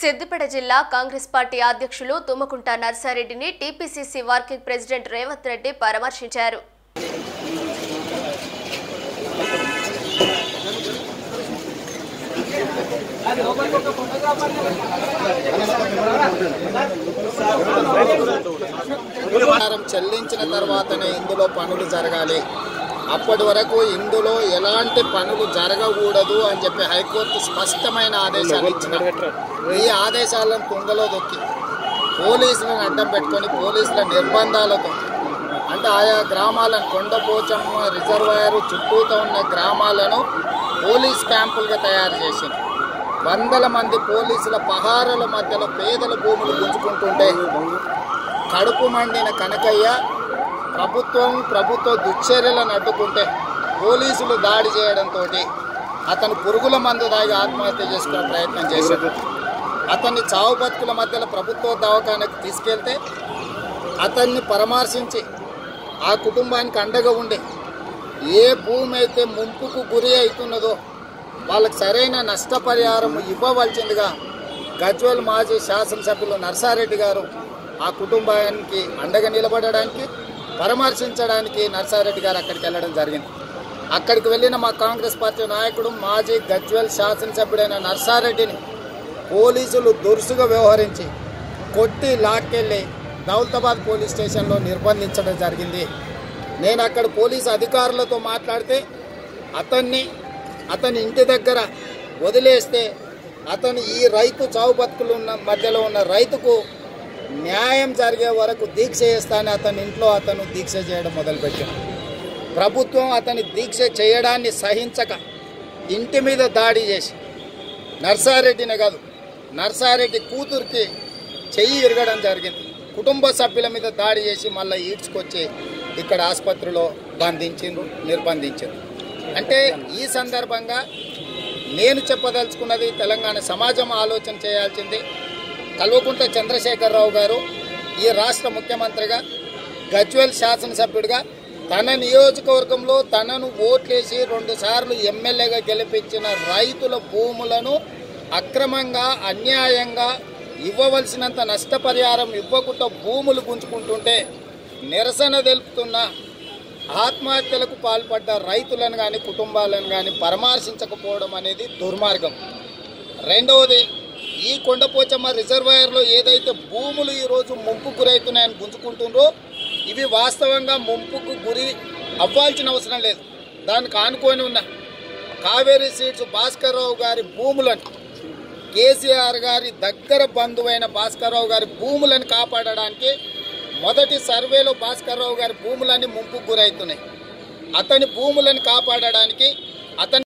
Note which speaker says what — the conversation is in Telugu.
Speaker 1: సిద్దిపేట జిల్లా కాంగ్రెస్ పార్టీ అధ్యక్షులు తుమ్మకుంట నర్సారెడ్డిని TPCC working president Revanth Reddy పరామర్శించారు
Speaker 2: పరిహారం చెల్లించిన తర్వాతనే ఇందులో పనులు జరగాలి అప్పటి వరకు ఇందులో ఎలాంటి పనులు జరగకూడదు అని చెప్పి హైకోర్టు స్పష్టమైన ఆదేశాలు ఇచ్చిన ఈ ఆదేశాలను తుంగలో దొక్కి పోలీసులను అడ్డం పెట్టుకొని పోలీసుల నిర్బంధాలతో అంటే ఆయా గ్రామాలను కొండపోచమ్మ రిజర్వాయర్ చుట్టూతో ఉన్న గ్రామాలను పోలీస్ క్యాంపులుగా తయారు చేసింది వందల మంది పోలీసుల పహారుల మధ్యలో పేదల భూములు గుంజుకుంటుంటే కడుపు మండిన కనకయ్య ప్రభుత్వం ప్రభుత్వ దుశ్చర్యలను అడ్డుకుంటే పోలీసులు దాడి చేయడంతో అతను పురుగుల మందు దాగి ఆత్మహత్య చేసుకునే ప్రయత్నం చేశాడు అతన్ని చావు బతుకుల మధ్యలో ప్రభుత్వ దవాఖానకు తీసుకెళ్తే అతన్ని పరామర్శించి ఆ కుటుంబానికి అండగా ఉండి ఏ భూమి అయితే ముంపుకు గురి అవుతున్నదో వాళ్ళకి సరైన నష్టపరిహారం ఇవ్వవలసిందిగా గజ్వల్ మాజీ శాసనసభ్యులు నర్సారెడ్డి గారు ఆ కుటుంబానికి అండగా నిలబడడానికి పరామర్శించడానికి నర్సారెడ్డి గారు అక్కడికి వెళ్ళడం జరిగింది అక్కడికి వెళ్ళిన మా కాంగ్రెస్ పార్టీ నాయకుడు మాజీ గజ్వల్ శాసనసభ్యుడైన నర్సారెడ్డిని పోలీసులు దురుసుగా వ్యవహరించి కొట్టి లాక్కెళ్ళి దౌలతాబాద్ పోలీస్ స్టేషన్లో నిర్బంధించడం జరిగింది నేను అక్కడ పోలీసు అధికారులతో మాట్లాడితే అతన్ని అతని ఇంటి దగ్గర వదిలేస్తే అతను ఈ రైతు చావు బతుకులు ఉన్న మధ్యలో ఉన్న రైతుకు న్యాయం జరిగే వరకు దీక్ష చేస్తానని అతని ఇంట్లో అతను దీక్ష చేయడం మొదలుపెట్టాడు ప్రభుత్వం అతని దీక్ష చేయడాన్ని సహించక ఇంటి మీద దాడి చేసి నర్సారెడ్డినే కాదు నర్సారెడ్డి కూతురికి చెయ్యి ఇరగడం జరిగింది కుటుంబ సభ్యుల మీద దాడి చేసి మళ్ళీ ఈడ్చుకొచ్చి ఇక్కడ ఆసుపత్రిలో బంధించిండ్రు నిర్బంధించారు అంటే ఈ సందర్భంగా నేను చెప్పదలుచుకున్నది తెలంగాణ సమాజం ఆలోచన చేయాల్సింది కల్వకుంట్ల చంద్రశేఖరరావు గారు ఈ రాష్ట్ర ముఖ్యమంత్రిగా గజ్వెల్ శాసనసభ్యుడిగా తన నియోజకవర్గంలో తనను ఓట్లేసి రెండు సార్లు ఎమ్మెల్యేగా గెలిపించిన రైతుల భూములను అక్రమంగా అన్యాయంగా ఇవ్వవలసినంత నష్టపరిహారం ఇవ్వకుండా భూములు గుంజుకుంటుంటే నిరసన తెలుపుతున్న ఆత్మహత్యలకు పాల్పడ్డ రైతులను కానీ కుటుంబాలను కానీ పరామర్శించకపోవడం అనేది దుర్మార్గం రెండవది ఈ కొండపోచమ్మ రిజర్వాయర్లో ఏదైతే భూములు ఈరోజు ముంపుకు గురవుతున్నాయని గుంజుకుంటుండ్రో ఇవి వాస్తవంగా ముంపుకు గురి అవ్వాల్సిన అవసరం లేదు దానికి ఆనుకొని ఉన్న కావేరీ సీట్స్ భాస్కర్ రావు గారి భూములను కేసీఆర్ గారి దగ్గర బంధువైన భాస్కర్ రావు గారి భూములను కాపాడడానికి మొదటి సర్వేలో భాస్కర్ రావు గారి భూములన్నీ ముంపుకు గురవుతున్నాయి అతని భూములను కాపాడడానికి అతని